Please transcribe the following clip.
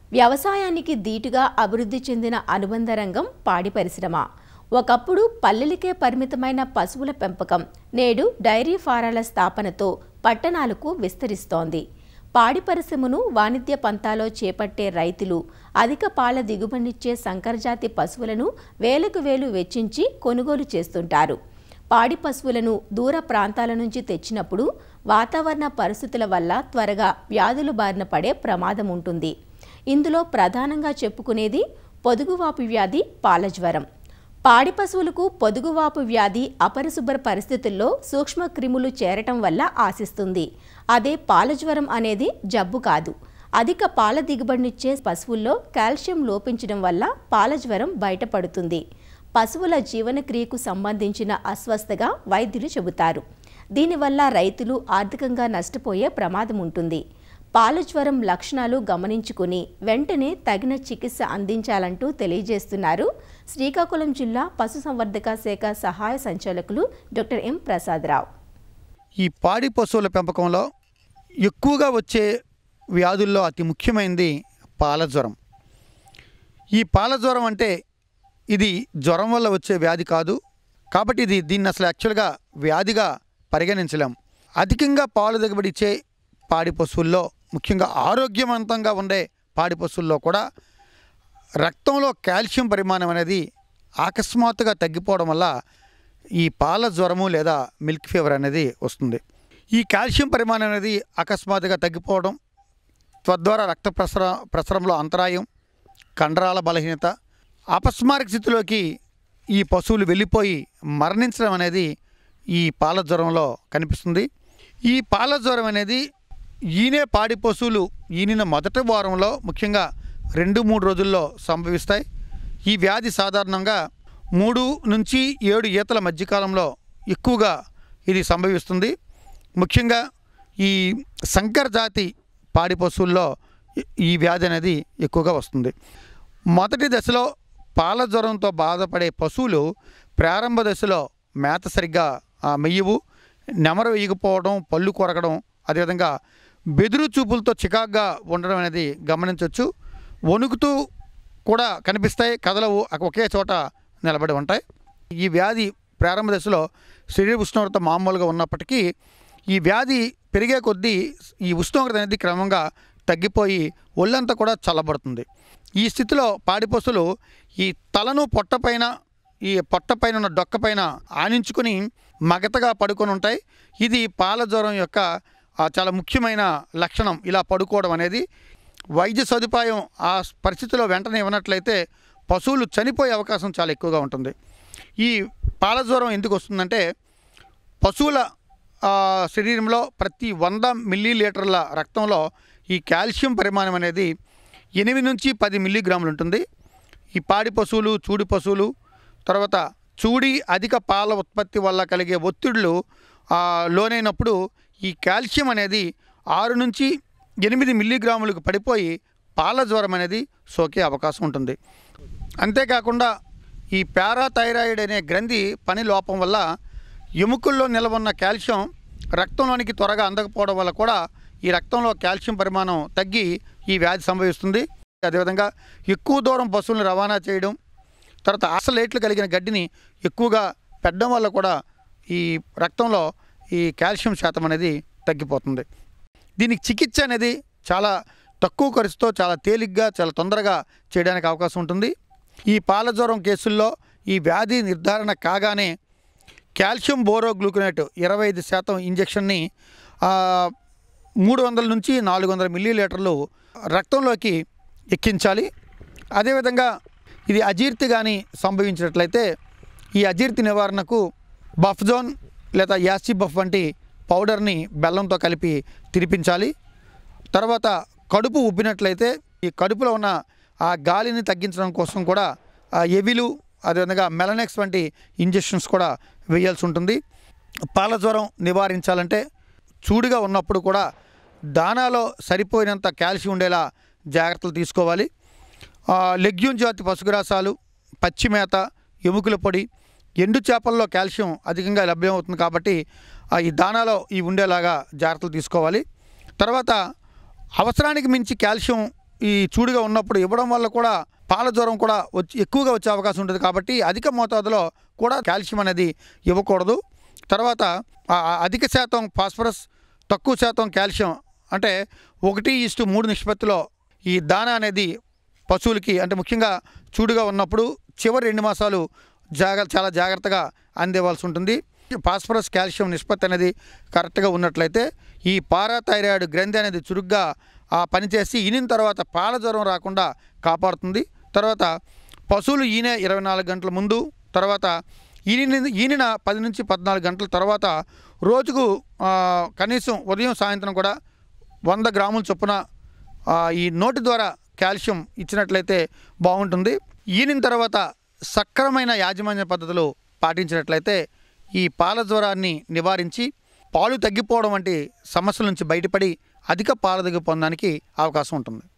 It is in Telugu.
వ్యవసాయానికి ధీటుగా అభివృద్ధి చెందిన అనుబంధ రంగం పాడి పరిశ్రమ ఒకప్పుడు పల్లెలకే పరిమితమైన పశువుల పెంపకం నేడు డైరీ ఫారాల స్థాపనతో పట్టణాలకు విస్తరిస్తోంది పాడి పరిశ్రమను వాణిజ్య పంతాలో చేపట్టే రైతులు అధిక పాల దిగుబడినిచ్చే సంకరజాతి పశువులను వేలకు వేలు వెచ్చించి కొనుగోలు చేస్తుంటారు పాడి పశువులను దూర ప్రాంతాల నుంచి తెచ్చినప్పుడు వాతావరణ పరిస్థితుల వల్ల త్వరగా వ్యాధులు బారిన పడే ప్రమాదం ఉంటుంది ఇందులో ప్రధానంగా చెప్పుకునేది పొదుగువాపు వ్యాధి పాలజ్వరం పాడి పశువులకు పొదుగువాపు వ్యాధి అపరిశుభ్ర పరిస్థితుల్లో సూక్ష్మ క్రిములు చేరటం వల్ల ఆశిస్తుంది అదే పాలజ్వరం అనేది జబ్బు కాదు అధిక పాల దిగుబడినిచ్చే పశువుల్లో కాల్షియం లోపించడం వల్ల పాలజ్వరం బయటపడుతుంది పశువుల జీవనక్రియకు సంబంధించిన అస్వస్థగా వైద్యులు చెబుతారు దీనివల్ల రైతులు ఆర్థికంగా నష్టపోయే ప్రమాదం ఉంటుంది పాలజ్వరం లక్షణాలు గమనించుకుని వెంటనే తగిన చికిత్స అందించాలంటూ తెలియజేస్తున్నారు శ్రీకాకుళం జిల్లా పశుసంవర్ధక శాఖ సహాయ సంచాలకులు డాక్టర్ ఎం ప్రసాదరావు ఈ పాడి పశువుల పెంపకంలో ఎక్కువగా వచ్చే వ్యాధుల్లో అతి ముఖ్యమైనది పాల జ్వరం ఈ పాల జ్వరం అంటే ఇది జ్వరం వల్ల వచ్చే వ్యాధి కాదు కాబట్టి ఇది దీన్ని అసలు యాక్చువల్గా వ్యాధిగా పరిగణించలేం అధికంగా పాలు దిగుబడి ఇచ్చే పాడి పశువుల్లో ముఖ్యంగా ఆరోగ్యవంతంగా ఉండే పాడి పశువుల్లో కూడా రక్తంలో కాల్షియం పరిమాణం అనేది అకస్మాత్తుగా తగ్గిపోవడం వల్ల ఈ పాల జ్వరము లేదా మిల్క్ ఫీవర్ అనేది వస్తుంది ఈ కాల్షియం పరిమాణం అనేది అకస్మాత్తుగా తగ్గిపోవడం తద్వారా రక్త ప్రసర ప్రసరంలో అంతరాయం కండరాల బలహీనత అపస్మారక స్థితిలోకి ఈ పశువులు వెళ్ళిపోయి మరణించడం అనేది ఈ పాల జ్వరంలో కనిపిస్తుంది ఈ పాల జ్వరం అనేది ఈనే పాడి పశువులు ఈనిన మొదటి వారంలో ముఖ్యంగా రెండు మూడు రోజుల్లో సంభవిస్తాయి ఈ వ్యాధి సాధారణంగా మూడు నుంచి ఏడు ఈతల మధ్యకాలంలో ఎక్కువగా ఇది సంభవిస్తుంది ముఖ్యంగా ఈ సంకర జాతి పాడి పశువుల్లో ఈ- ఈ వ్యాధి అనేది ఎక్కువగా వస్తుంది మొదటి దశలో పాల జ్వరంతో బాధపడే పశువులు ప్రారంభ దశలో మేత సరిగ్గా ఆ, మెయ్యవు నెమరు వేయకపోవడం పళ్ళు కొరకడం అదేవిధంగా బెదురు చూపులతో చికాగ్గా ఉండడం అనేది గమనించవచ్చు వణుకుతూ కూడా కనిపిస్తాయి కదలవు ఒకే చోట నిలబడి ఉంటాయి ఈ వ్యాధి ప్రారంభ దశలో శరీర ఉష్ణోగ్రత మామూలుగా ఉన్నప్పటికీ ఈ వ్యాధి పెరిగే కొద్దీ ఈ ఉష్ణోగ్రత అనేది క్రమంగా తగ్గిపోయి ఒళ్ళంతా కూడా చల్లబడుతుంది ఈ స్థితిలో పాడి పశువులు ఈ తలను పొట్టపైన ఈ పొట్టపైన ఉన్న డొక్కపైన ఆనించుకుని మగతగా పడుకొని ఉంటాయి ఇది పాల జ్వరం యొక్క ఆ, చాలా ముఖ్యమైన లక్షణం ఇలా పడుకోవడం అనేది వైద్య సదుపాయం ఆ పరిస్థితిలో వెంటనే ఇవ్వనట్లయితే పశువులు చనిపోయే అవకాశం చాలా ఎక్కువగా ఉంటుంది ఈ పాల జ్వరం ఎందుకు వస్తుందంటే పశువుల ఆ, శరీరంలో ప్రతి వంద మిల్లీ లీటర్ల రక్తంలో ఈ కాల్షియం పరిమాణం అనేది ఎనిమిది నుంచి పది మిల్లీగ్రాములు ఉంటుంది ఈ పాడి పశువులు చూడి పశువులు తర్వాత చూడి అధిక పాల ఉత్పత్తి వల్ల కలిగే ఒత్తిడులు ఆ, లోనైనప్పుడు ఈ కాల్షియం అనేది ఆరు నుంచి ఎనిమిది మిల్లీగ్రాములకు పడిపోయి పాల జ్వరం అనేది సోకే అవకాశం ఉంటుంది అంతేకాకుండా ఈ పారాథైరాయిడ్ అనే గ్రంథి పని లోపం వల్ల ఎముకల్లో నిలవన్న కాల్షియం రక్తంలోనికి త్వరగా అందకపోవడం వల్ల కూడా ఈ రక్తంలో కాల్షియం పరిమాణం తగ్గి ఈ వ్యాధి సంభవిస్తుంది అదేవిధంగా ఎక్కువ దూరం పశువులను రవాణా చేయడం తర్వాత ఆసలేట్లు కలిగిన గడ్డిని ఎక్కువగా పెట్టడం వల్ల కూడా ఈ రక్తంలో ఈ కాల్షియం శాతం అనేది తగ్గిపోతుంది దీనికి చికిత్స అనేది చాలా తక్కువ ఖర్చుతో చాలా తేలిగ్గా చాలా తొందరగా చేయడానికి అవకాశం ఉంటుంది ఈ పాల జ్వరం కేసుల్లో ఈ వ్యాధి నిర్ధారణ కాగానే కాల్షియం బోరోగ్లూకనేట్ ఇరవై ఐదు శాతం ఇంజెక్షన్ని ఆ, మూడు వందల నుంచి నాలుగు వందల మిల్లీలీటర్లు రక్తంలోకి ఎక్కించాలి అదేవిధంగా ఇది అజీర్తి కానీ సంభవించినట్లయితే ఈ అజీర్తి నివారణకు బఫ్జోన్ లేదా యాసి బఫ్ వంటి పౌడర్ని బెల్లంతో కలిపి తినిపించాలి తర్వాత కడుపు ఉబ్బినట్లయితే ఈ కడుపులో ఉన్న ఆ గాలిని తగ్గించడం కోసం కూడా ఆ ఎవిలు అదేవిధంగా మెలనెక్స్ వంటి ఇంజెక్షన్స్ కూడా వేయాల్సి ఉంటుంది పాల జ్వరం నివారించాలంటే చూడుగా ఉన్నప్పుడు కూడా దానాలో సరిపోయినంత కాల్షియం ఉండేలా జాగ్రత్తలు తీసుకోవాలి ఆ, లెగ్యూన్ జాతి పశుగ్రాసాలు పచ్చి మేత ఎముకల పొడి ఎండు చేపల్లో కాల్షియం అధికంగా లభ్యమవుతుంది కాబట్టి ఆ, ఈ దానాలో ఈ ఉండేలాగా జాగ్రత్తలు తీసుకోవాలి తర్వాత అవసరానికి మించి కాల్షియం ఈ చూడుగా ఉన్నప్పుడు ఇవ్వడం వల్ల కూడా పాల జ్వరం కూడా వచ్చి ఎక్కువగా వచ్చే అవకాశం ఉంటుంది కాబట్టి అధిక మోతాదులో కూడా కాల్షియం అనేది ఇవ్వకూడదు తర్వాత ఆ ఆ అధిక శాతం ఫాస్ఫరస్ తక్కువ శాతం కాల్షియం అంటే ఒకటి ఇష్టు మూడు నిష్పత్తిలో ఈ దాన అనేది పశువులకి అంటే ముఖ్యంగా చూడుగా ఉన్నప్పుడు చివరి రెండు మాసాలు జాగ్ర చాలా జాగ్రత్తగా అందివ్వాల్సి ఉంటుంది ఫాస్ఫరస్ కాల్షియం నిష్పత్తి అనేది కరెక్ట్గా ఉన్నట్లయితే ఈ పారాథైరాయిడ్ గ్రంథి అనేది చురుగ్గా ఆ పనిచేసి ఈనిన తర్వాత పాల జ్వరం రాకుండా కాపాడుతుంది తర్వాత పశువులు ఈనే ఇరవై నాలుగు గంటల ముందు తర్వాత ఈనిన ఈనిన పది నుంచి పద్నాలుగు గంటల తర్వాత రోజుకు ఆ, కనీసం ఉదయం సాయంత్రం కూడా వంద గ్రాముల చొప్పున ఆ, ఈ నోటి ద్వారా కాల్షియం ఇచ్చినట్లయితే బాగుంటుంది ఈనిన తర్వాత సక్రమైన యాజమాన్య పద్ధతులు పాటించినట్లయితే ఈ పాల జ్వరాన్ని నివారించి పాలు తగ్గిపోవడం వంటి సమస్యల నుంచి బయటపడి అధిక పాల దిగు పొందడానికి అవకాశం ఉంటుంది